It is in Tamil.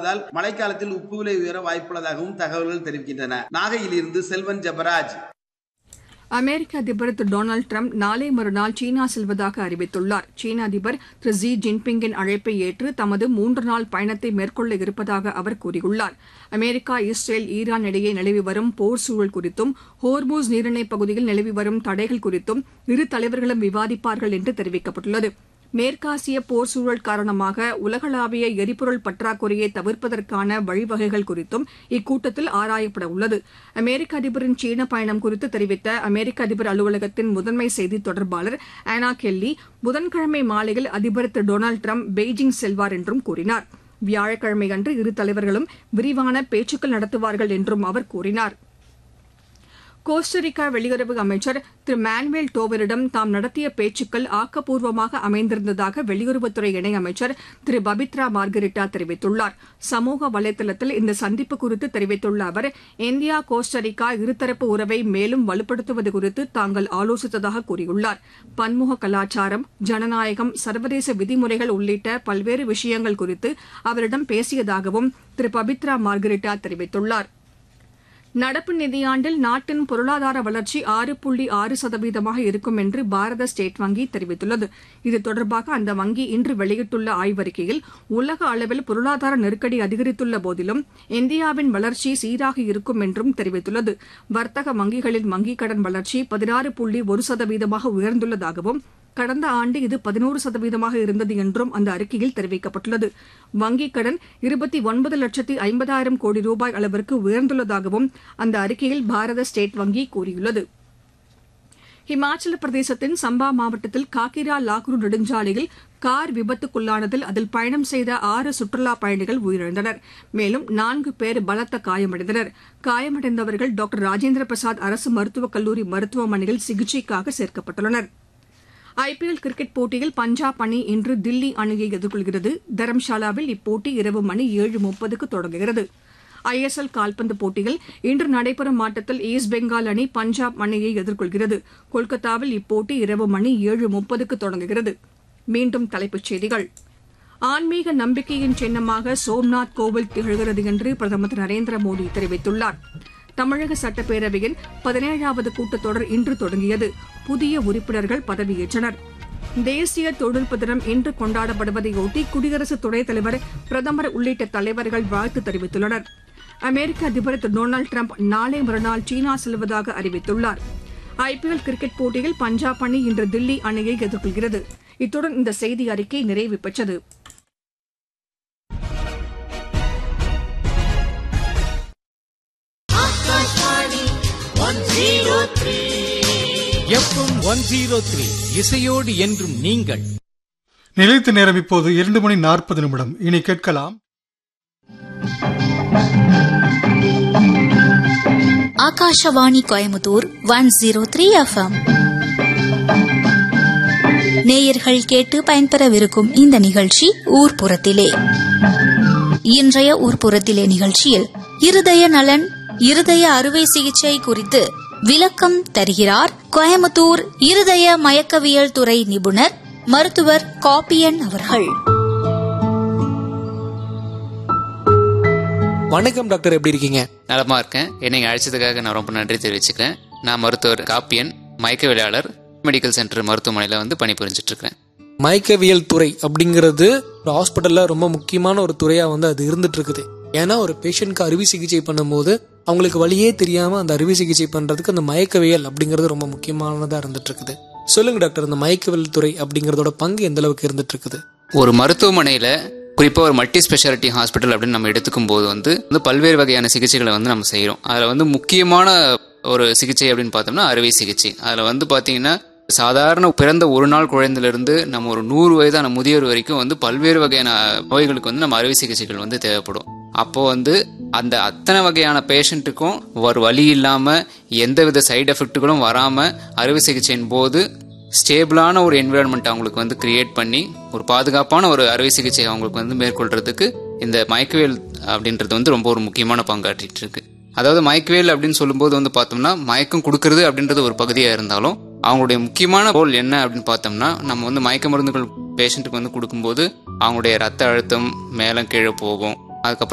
உருவாவதால் மழைக்காலத்தில் உப்பு விலை உயர வாய்ப்புள்ளதாகவும் தகவல்கள் தெரிவிக்கின்றன நாகையிலிருந்து செல்வன் ஜபராஜ் அமெரிக்க அதிபர் திரு டொனால்டு டிரம்ப் நாளை மறுநாள் சீனா செல்வதாக அறிவித்துள்ளார் சீன அதிபர் திரு ஜி ஜின்பிங்கின் அழைப்பை ஏற்று தமது மூன்று நாள் பயணத்தை மேற்கொள்ள இருப்பதாக அவர் கூறியுள்ளார் அமெரிக்கா இஸ்ரேல் ஈரான் இடையே நிலவி வரும் போர் சூழல் குறித்தும் ஹோர்மூஸ் நீரிணைப் பகுதியில் நிலவி வரும் தடைகள் குறித்தும் இரு தலைவர்களும் விவாதிப்பார்கள் என்று தெரிவிக்கப்பட்டுள்ளது மேற்காசிய போர் சூழல் காரணமாக உலகளாவிய எரிபொருள் பற்றாக்குறையை தவிர்ப்பதற்கான வழிவகைகள் குறித்தும் இக்கூட்டத்தில் ஆராயப்பட உள்ளது அமெரிக்க அதிபரின் சீன பயணம் குறித்து தெரிவித்த அமெரிக்க அதிபர் அலுவலகத்தின் முதன்மை செய்தி தொடர்பாளர் ஆனா கெல்லி புதன்கிழமை மாலையில் அதிபர் திரு டொனால்டு டிரம்ப் பெய்ஜிங் செல்வார் என்றும் கூறினார் வியாழக்கிழமை அன்று இரு தலைவர்களும் விரிவான பேச்சுக்கள் நடத்துவார்கள் என்றும் அவர் கூறினார் கோஸ்டரிக்கா வெளியுறவு அமைச்சர் திரு மானுவேல் டோவரிடம் தாம் நடத்திய பேச்சுக்கள் ஆக்கப்பூர்வமாக அமைந்திருந்ததாக வெளியுறவுத்துறை இணையமைச்சர் திரு பபித்ரா மார்கரிட்டா தெரிவித்துள்ளார் சமூக வலைதளத்தில் இந்த சந்திப்பு குறித்து தெரிவித்துள்ள அவர் இந்தியா கோஸ்டரிக்கா இருதரப்பு உறவை மேலும் வலுப்படுத்துவது குறித்து தாங்கள் ஆலோசித்ததாக கூறியுள்ளார் பன்முக கலாச்சாரம் ஜனநாயகம் சர்வதேச விதிமுறைகள் உள்ளிட்ட பல்வேறு விஷயங்கள் குறித்து அவரிடம் பேசியதாகவும் திரு பபித்ரா மார்கரிட்டா தெரிவித்துள்ளார் நடப்பு நிதியாண்டில் நாட்டின் பொருளாதார வளர்ச்சி ஆறு புள்ளி ஆறு சதவீதமாக இருக்கும் என்று பாரத ஸ்டேட் வங்கி தெரிவித்துள்ளது இது தொடர்பாக அந்த வங்கி இன்று வெளியிட்டுள்ள ஆய்வறிக்கையில் உலக அளவில் பொருளாதார நெருக்கடி அதிகரித்துள்ள போதிலும் இந்தியாவின் வளர்ச்சி சீராக இருக்கும் என்றும் தெரிவித்துள்ளது வர்த்தக வங்கிகளின் வங்கிக் கடன் வளர்ச்சி பதினாறு புள்ளி ஒரு சதவீதமாக உயர்ந்துள்ளதாகவும் கடந்த ஆண்டு இது பதினோரு சதவீதமாக இருந்தது என்றும் அந்த அறிக்கையில் தெரிவிக்கப்பட்டுள்ளது வங்கிக் கடன் இருபத்தி ஒன்பது லட்சத்தி ஐம்பதாயிரம் கோடி ரூபாய் அளவிற்கு உயர்ந்துள்ளதாகவும் அந்த அறிக்கையில் பாரத ஸ்டேட் வங்கி கூறியுள்ளது ஹிமாச்சல பிரதேசத்தின் சம்பா மாவட்டத்தில் காக்கிரா லாக்ரு நெடுஞ்சாலையில் கார் விபத்துக்குள்ளானதில் அதில் பயணம் செய்த ஆறு சுற்றுலாப் பயணிகள் உயிரிழந்தனர் மேலும் நான்கு பேர் பலத்த காயமடைந்தனர் காயமடைந்தவர்கள் டாக்டர் ராஜேந்திர பிரசாத் அரசு மருத்துவக் கல்லூரி மருத்துவமனையில் சிகிச்சைக்காக சேர்க்கப்பட்டுள்ளனா் ஐபிஎல் கிரிக்கெட் போட்டியில் பஞ்சாப் அணி இன்று தில்லி அணியை எதிர்கொள்கிறது தரம்ஷாலாவில் இப்போட்டி இரவு மணி ஏழு முப்பதுக்கு தொடங்குகிறது ஐஎஸ்எல் கால்பந்து போட்டியில் இன்று நடைபெறும் ஆட்டத்தில் ஈஸ்ட் பெங்கால் அணி பஞ்சாப் அணியை எதிர்கொள்கிறது கொல்கத்தாவில் இப்போட்டி இரவு மணி ஏழு முப்பதுக்கு தொடங்குகிறது மீண்டும் தலைப்புச் செய்திகள் ஆன்மீக நம்பிக்கையின் சின்னமாக சோம்நாத் கோவில் திகழ்கிறது என்று பிரதமர் திரு நரேந்திர மோடி தெரிவித்துள்ளார் தமிழக சட்டப்பேரவையின் பதினேழாவது கூட்டத்தொடர் இன்று தொடங்கியது புதிய உறுப்பினர்கள் பதவியேற்றனர் தேசிய தொழில்நுட்ப தினம் இன்று கொண்டாடப்படுவதையொட்டி குடியரசு துணைத் தலைவர் பிரதமர் உள்ளிட்ட தலைவர்கள் வாழ்த்து தெரிவித்துள்ளனர் அமெரிக்க அதிபர் திரு டொனால்டு டிரம்ப் நாளை மறுநாள் சீனா செல்வதாக அறிவித்துள்ளார் ஐபிஎல் கிரிக்கெட் போட்டியில் பஞ்சாப் அணி இன்று தில்லி அணியை எதிர்கொள்கிறது இத்துடன் இந்த செய்தி அறிக்கை நிறைவு பெற்றது எஃப்எம் ஒன் ஜீரோ த்ரீ இசையோடு என்றும் நீங்கள் நிலைத்த நேரம் இப்போது இரண்டு மணி நாற்பது நிமிடம் இனி கேட்கலாம் Akashvani Coimbatore one zero three F M நேயர்கள் கேட்டு பயன்பெறவிருக்கும் இந்த நிகழ்ச்சி ஊர்ப்புறத்திலே இன்றைய ஊர்ப்புறத்திலே நிகழ்ச்சியில் இருதய நலன் இருதய அறுவை சிகிச்சை குறித்து விளக்கம் தருகிறார் கோயமுத்தூர் இருதய மயக்கவியல் துறை நிபுணர் மருத்துவர் காப்பியன் அவர்கள் வணக்கம் டாக்டர் எப்படி இருக்கீங்க நலமா இருக்கேன் என்னை அழைச்சதுக்காக நான் ரொம்ப நன்றி தெரிவிச்சுக்கிறேன் நான் மருத்துவர் காப்பியன் மயக்கவியலாளர் மெடிக்கல் சென்டர் மருத்துவமனையில் வந்து பணிபுரிஞ்சிட்டு இருக்கிறேன் மயக்கவியல் துறை அப்படிங்கிறது ஒரு ஹாஸ்பிட்டல்ல ரொம்ப முக்கியமான ஒரு துறையா வந்து அது இருந்துட்டு இருக்குது ஏன்னா ஒரு பேஷண்ட்க்கு அறுவை சிகிச்சை பண்ணும்போது அவங்களுக்கு வழியே தெரியாம அந்த அறுவை சிகிச்சை பண்றதுக்கு அந்த மயக்கவியல் அப்படிங்கிறது ரொம்ப முக்கியமானதா இருந்துட்டு இருக்குது சொல்லுங்க டாக்டர் அந்த மயக்கவியல் துறை அப்படிங்கறதோட பங்கு எந்த அளவுக்கு இருந்துட்டு இருக்குது ஒரு மருத்துவமனையில் குறிப்பாக ஒரு மல்டி ஸ்பெஷாலிட்டி ஹாஸ்பிட்டல் அப்படின்னு நம்ம எடுத்துக்கும் போது வந்து வந்து பல்வேறு வகையான சிகிச்சைகளை வந்து நம்ம செய்கிறோம் அதில் வந்து முக்கியமான ஒரு சிகிச்சை அப்படின்னு பார்த்தோம்னா அறுவை சிகிச்சை அதில் வந்து பார்த்தீங்கன்னா சாதாரண பிறந்த ஒரு நாள் குழந்தையிலிருந்து நம்ம ஒரு நூறு வயதான முதியோர் வரைக்கும் வந்து பல்வேறு வகையான நோய்களுக்கு வந்து நம்ம அறுவை சிகிச்சைகள் வந்து தேவைப்படும் அப்போ வந்து அந்த அத்தனை வகையான பேஷண்ட்டுக்கும் ஒரு வலி இல்லாமல் எந்தவித சைடு எஃபெக்ட்டுகளும் வராமல் அறுவை சிகிச்சையின் போது ஸ்டேபிளான ஒரு என்விரான்மெண்ட் அவங்களுக்கு வந்து கிரியேட் பண்ணி ஒரு பாதுகாப்பான ஒரு அறுவை சிகிச்சை அவங்களுக்கு வந்து மேற்கொள்றதுக்கு இந்த மயக்கவியல் அப்படின்றது வந்து ரொம்ப ஒரு முக்கியமான பங்காற்றிட்டு இருக்கு அதாவது மயக்கவியல் அப்படின்னு சொல்லும்போது வந்து பார்த்தோம்னா மயக்கம் கொடுக்கறது அப்படின்றது ஒரு பகுதியாக இருந்தாலும் அவங்களுடைய முக்கியமான ரோல் என்ன அப்படின்னு பார்த்தோம்னா நம்ம வந்து மயக்க மருந்துகள் பேஷண்ட்டுக்கு வந்து கொடுக்கும்போது அவங்களுடைய ரத்த அழுத்தம் மேலே கீழே போகும் அதுக்கப்புறம்